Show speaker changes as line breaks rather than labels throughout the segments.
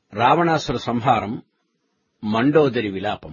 రావణాసుర సంహారం మండోదరి విలాపం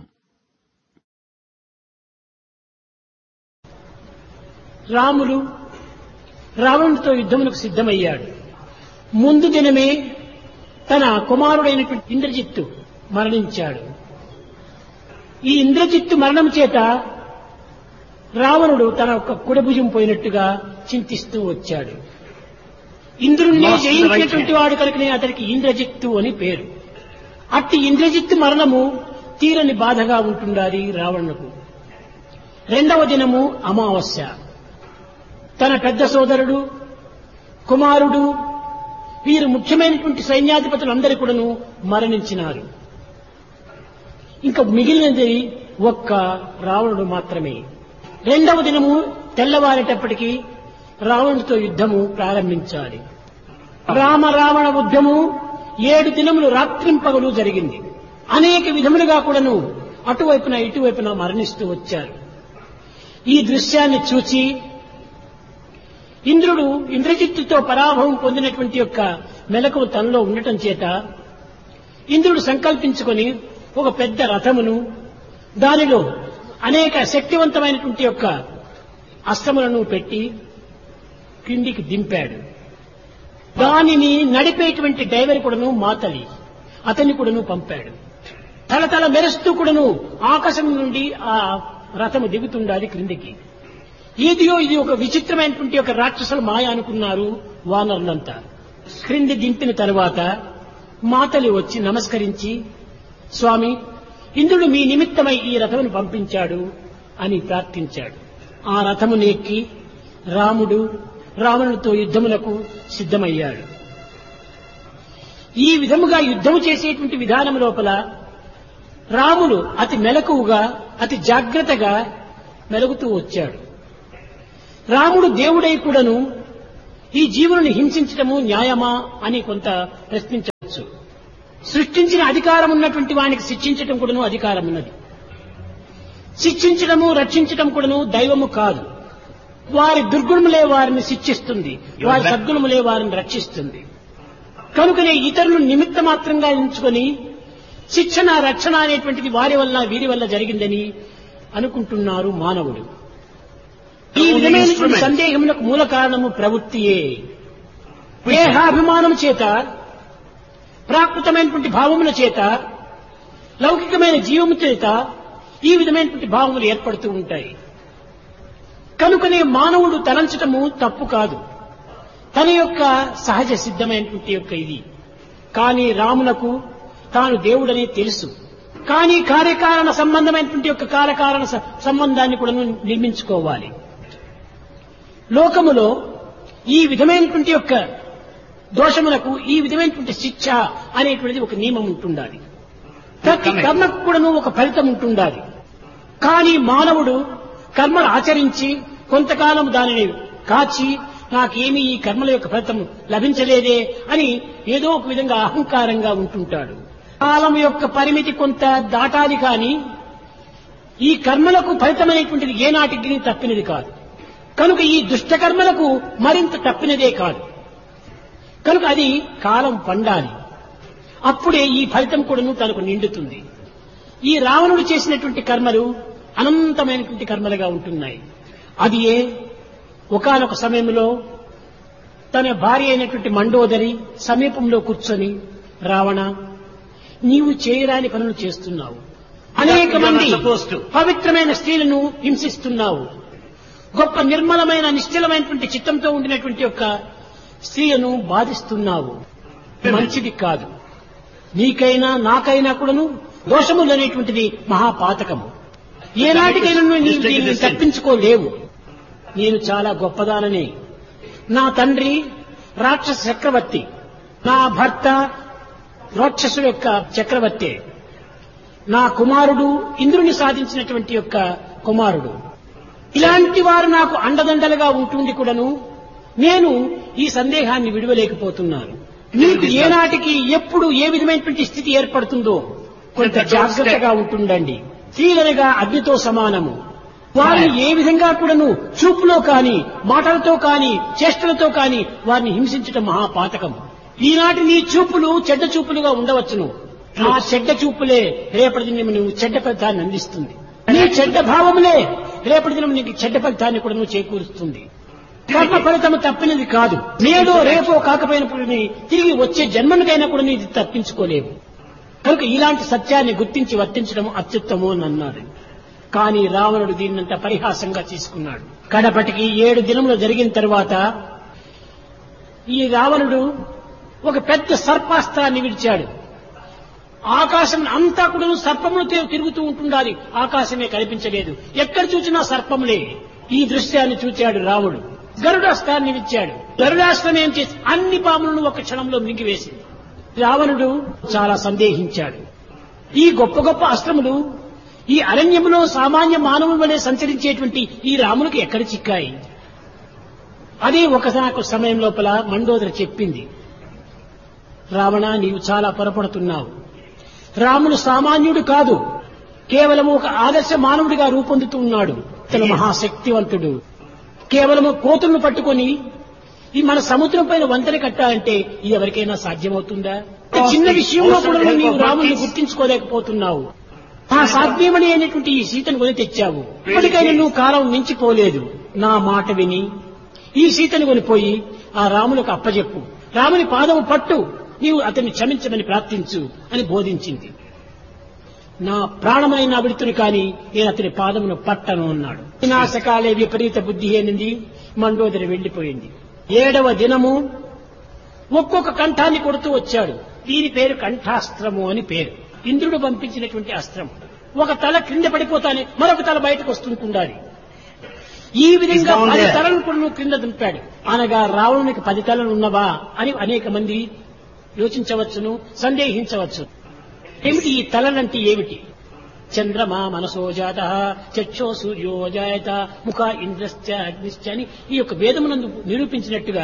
రాముడు రావణుడితో యుద్ధమునకు సిద్ధమయ్యాడు ముందు దినమే తన కుమారుడైనటువంటి ఇంద్రజిత్తు మరణించాడు ఈ ఇంద్రజిత్తు మరణం చేత రావణుడు తన యొక్క కుడభుజం పోయినట్టుగా చింతిస్తూ వచ్చాడు ఇంద్రుణ్ణి
Lost the right
జయించినటువంటి వాడు కనుకనే అతనికి ఇంద్రజిత్తు అని పేరు అట్టి ఇంద్రజిత్తు మరణము తీరని బాధగా ఉంటుండాలి రావణుకు రెండవ దినము అమావాస్య తన పెద్ద సోదరుడు కుమారుడు వీరు ముఖ్యమైనటువంటి సైన్యాధిపతులందరూ కూడాను మరణించినారు ఇంకా మిగిలినది ఒక్క రావణుడు మాత్రమే రెండవ దినము తెల్లవారేటప్పటికి రావణుడితో యుద్ధము ప్రారంభించాలి రామ రావణ యుద్ధము ఏడు దినములు రాత్రింపగలు జరిగింది అనేక విధములుగా కూడాను అటువైపున ఇటువైపున మరణిస్తూ వచ్చారు ఈ దృశ్యాన్ని చూచి ఇంద్రుడు ఇంద్రజిత్తుతో పరాభవం పొందినటువంటి యొక్క మెలకువ తనలో ఉండటం చేత ఇంద్రుడు సంకల్పించుకొని ఒక పెద్ద రథమును దానిలో అనేక శక్తివంతమైనటువంటి యొక్క అస్త్రములను పెట్టి కిందికి దింపాడు దానిని నడిపేటువంటి డ్రైవర్ కూడాను మాతలి అతన్ని కూడాను పంపాడు తలతల మెరుస్తూ కూడాను ఆకాశం నుండి ఆ రథము దిగుతుండాలి క్రిందికి ఇదియో ఇది ఒక విచిత్రమైనటువంటి ఒక రాక్షసుల మాయ అనుకున్నారు వానరులంతా క్రింది దింపిన తరువాత మాతలి వచ్చి నమస్కరించి స్వామి ఇంద్రుడు మీ నిమిత్తమై ఈ రథమును పంపించాడు అని ప్రార్థించాడు ఆ రథమును ఎక్కి రాముడు రావణుడితో యుద్ధములకు సిద్ధమయ్యాడు ఈ విధముగా యుద్ధము చేసేటువంటి విధానం లోపల రాముడు అతి మెలకువగా అతి జాగ్రత్తగా మెలుగుతూ వచ్చాడు రాముడు దేవుడై కూడాను ఈ జీవులను హింసించటము న్యాయమా అని కొంత ప్రశ్నించవచ్చు సృష్టించిన అధికారం ఉన్నటువంటి వానికి శిక్షించటం కూడాను అధికారం ఉన్నది శిక్షించడము రక్షించటం కూడాను దైవము కాదు వారి దుర్గుణములే వారిని శిక్షిస్తుంది వారి సద్గుణములే వారిని రక్షిస్తుంది కనుకనే ఇతరులు నిమిత్త మాత్రంగా ఎంచుకొని శిక్షణ రక్షణ అనేటువంటిది వారి వల్ల వీరి వల్ల జరిగిందని అనుకుంటున్నారు మానవుడు ఈ విధమైనటువంటి సందేహములకు మూల కారణము ప్రవృత్తియే దేహాభిమానం చేత ప్రాకృతమైనటువంటి భావముల చేత లౌకికమైన జీవము చేత ఈ విధమైనటువంటి భావములు ఏర్పడుతూ ఉంటాయి కనుకనే మానవుడు తలంచటము తప్పు కాదు తన యొక్క సహజ సిద్ధమైనటువంటి యొక్క ఇది కానీ రామునకు తాను దేవుడని తెలుసు కానీ కార్యకారణ సంబంధమైనటువంటి యొక్క కార్యకారణ స- సంబంధాన్ని కూడా నిర్మించుకోవాలి లోకములో ఈ విధమైనటువంటి యొక్క దోషములకు ఈ విధమైనటువంటి శిక్ష అనేటువంటిది ఒక నియమం ఉంటుండాలి ప్రతి కర్మకు కూడాను ఒక ఫలితం ఉంటుండాలి కానీ మానవుడు కర్మలు ఆచరించి కొంతకాలం దానిని కాచి నాకేమీ ఈ కర్మల యొక్క ఫలితం లభించలేదే అని ఏదో ఒక విధంగా అహంకారంగా ఉంటుంటాడు కాలం యొక్క పరిమితి కొంత దాటాలి కానీ ఈ కర్మలకు ఫలితమైనటువంటిది ఏనాటికి తప్పినది కాదు కనుక ఈ దుష్ట కర్మలకు మరింత తప్పినదే కాదు కనుక అది కాలం పండాలి అప్పుడే ఈ ఫలితం కూడాను తనకు నిండుతుంది ఈ రావణుడు చేసినటువంటి కర్మలు అనంతమైనటువంటి కర్మలుగా ఉంటున్నాయి అది ఏ ఒకనొక సమయంలో తన భార్య అయినటువంటి మండోదరి సమీపంలో కూర్చొని రావణ నీవు చేయరాని పనులు చేస్తున్నావు అనేక
You are not
మంది
supposed to.
పవిత్రమైన స్త్రీలను హింసిస్తున్నావు గొప్ప నిర్మలమైన నిశ్చలమైనటువంటి చిత్తంతో ఉండినటువంటి యొక్క స్త్రీలను బాధిస్తున్నావు మంచిది కాదు నీకైనా నాకైనా కూడాను దోషములు అనేటువంటిది మహాపాతకము ఏనాటికైనా నువ్వు నీ-
Mistake is
దీన్ని
a sin.
తప్పించుకోలేవు నేను చాలా గొప్పదానని నా తండ్రి రాక్షస చక్రవర్తి నా భర్త రాక్షసుల యొక్క చక్రవర్తి నా కుమారుడు ఇంద్రుని సాధించినటువంటి యొక్క కుమారుడు ఇలాంటి వారు నాకు అండదండలుగా ఉంటుండి కూడాను నేను ఈ సందేహాన్ని విడవలేకపోతున్నాను మీకు ఏనాటికి ఎప్పుడు ఏ విధమైనటువంటి స్థితి ఏర్పడుతుందో కొంత జాగ్రత్తగా ఉంటుండండి స్త్రీలనగా అగ్నితో సమానము వారిని ఏ విధంగా కూడాను చూపులో కాని మాటలతో కాని చేష్టలతో కాని వారిని హింసించటం మహాపాతకము ఈనాటి నీ చూపులు చెడ్డ చూపులుగా ఉండవచ్చును ఆ చెడ్డ చూపులే రేపటి దినం నువ్వు చెడ్డ ఫలితాన్ని అందిస్తుంది నీ చెడ్డ భావములే రేపటి దినం నీకు చెడ్డ ఫలితాన్ని కూడా నువ్వు చేకూరుస్తుంది కర్మ ఫలితము తప్పినది కాదు నేడో రేపో కాకపోయినప్పుడు నీ తిరిగి వచ్చే జన్మనికైనా కూడా నీది తప్పించుకోలేవు కనుక ఇలాంటి సత్యాన్ని గుర్తించి వర్తించడం అత్యుత్తము అని అన్నాడు కానీ రావణుడు దీన్నంత పరిహాసంగా తీసుకున్నాడు కడపటికి ఏడు దినములు జరిగిన తర్వాత ఈ రావణుడు ఒక పెద్ద సర్పాస్త్రాన్ని విడిచాడు ఆకాశం అంతా కూడా సర్పములు తి- తిరుగుతూ ఉంటుండాలి ఆకాశమే కనిపించలేదు ఎక్కడ చూసినా సర్పములే ఈ దృశ్యాన్ని చూచాడు రాముడు గరుడాస్త్రాన్ని విచ్చాడు గరుడాస్త్రం ఏం చేసి అన్ని పాములను ఒక క్షణంలో మింగివేసింది రావణుడు చాలా సందేహించాడు ఈ గొప్ప గొప్ప అస్త్రములు ఈ అరణ్యములో సామాన్య మానవుల వలె సంచరించేటువంటి ఈ రామునికి ఎక్కడ చిక్కాయి అదే ఒకసారి సమయం లోపల మండోదరి చెప్పింది రావణ నీవు చాలా పొరపడుతున్నావు రాముడు సామాన్యుడు కాదు కేవలం ఒక ఆదర్శ మానవుడిగా రూపొందుతూ ఉన్నాడు తన మహాశక్తివంతుడు కేవలము కోతులను పట్టుకొని ఈ మన సముద్రం పైన వంతెన కట్టాలంటే ఇది ఎవరికైనా సాధ్యమవుతుందా చిన్న విషయంలో కూడా నీవు రాముడిని గుర్తించుకోలేకపోతున్నావు ఆ సాధ్యమని అయినటువంటి ఈ సీతను కొని తెచ్చావు ఇప్పటికైనా నువ్వు కాలం మించిపోలేదు నా మాట విని ఈ సీతను కొనిపోయి ఆ రాములకు అప్పజెప్పు రాముని పాదము పట్టు నీవు అతన్ని క్షమించమని ప్రార్థించు అని బోధించింది నా ప్రాణమైన విడుతుని కాని నేను అతని పాదమును పట్టను అన్నాడు వినాశకాలే విపరీత బుద్ధి ఏనింది మండోదరి వెళ్లిపోయింది ఏడవ దినము ఒక్కొక్క కంఠాన్ని కొడుతూ వచ్చాడు దీని పేరు కంఠాస్త్రము అని పేరు ఇంద్రుడు పంపించినటువంటి అస్త్రం ఒక తల క్రింద పడిపోతానే మరొక తల బయటకు వస్తుంటుండాలి ఈ విధంగా
It's down
పది
there.
తలలు కూడా నువ్వు క్రింద దింపాడు అనగా రావణునికి పది తలలు ఉన్నవా అని అనేక మంది యోచించవచ్చును సందేహించవచ్చు ఏమిటి ఈ తలలంటే ఏమిటి చంద్రమా మనసో జాత చక్షో సూర్యో జాయత ముఖ ఇంద్రశ్చ అగ్నిశ్చ అని ఈ యొక్క వేదమునందు నిరూపించినట్టుగా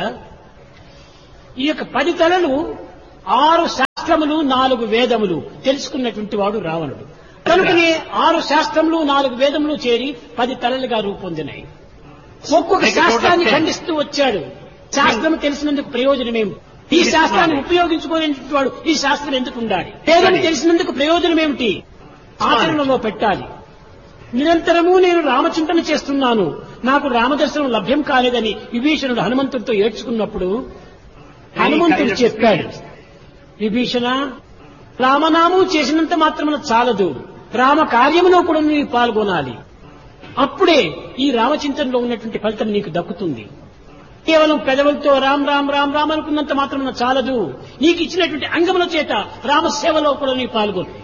ఈ యొక్క పది తలలు ఆరు శాస్త్రములు నాలుగు వేదములు తెలుసుకున్నటువంటి వాడు రావణుడు కనుకనే ఆరు శాస్త్రములు నాలుగు వేదములు చేరి పది తలలుగా రూపొందినాయి ఒక్కొక్క శాస్త్రాన్ని ఖండిస్తూ వచ్చాడు శాస్త్రం తెలిసినందుకు ప్రయోజనమేం ఈ శాస్త్రాన్ని ఉపయోగించుకోలేనటువంటి వాడు ఈ శాస్త్రం ఎందుకు ఉండాలి వేదం తెలిసినందుకు ప్రయోజనం ఏమిటి ఆచరణలో పెట్టాలి నిరంతరము నేను రామచింతన చేస్తున్నాను నాకు రామదర్శనం లభ్యం కాలేదని విభీషణుడు హనుమంతుడితో ఏడ్చుకున్నప్పుడు హనుమంతుడు చెప్పాడు విభీషణ రామనామం చేసినంత మాత్రమున చాలదు రామ కార్యములో కూడా నీవు పాల్గొనాలి అప్పుడే ఈ రామచింతనలో ఉన్నటువంటి ఫలితం నీకు దక్కుతుంది కేవలం పెదవులతో రామ్ రామ్ రామ్ రామ్ అనుకున్నంత మాత్రమున చాలదు నీకు ఇచ్చినటువంటి అంగముల చేత రామసేవలో కూడా నీవు పాల్గొను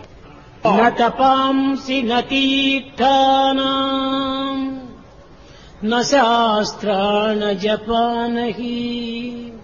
నతపాంసి నతీర్థానాం న శాస్త్రాణ జపానహి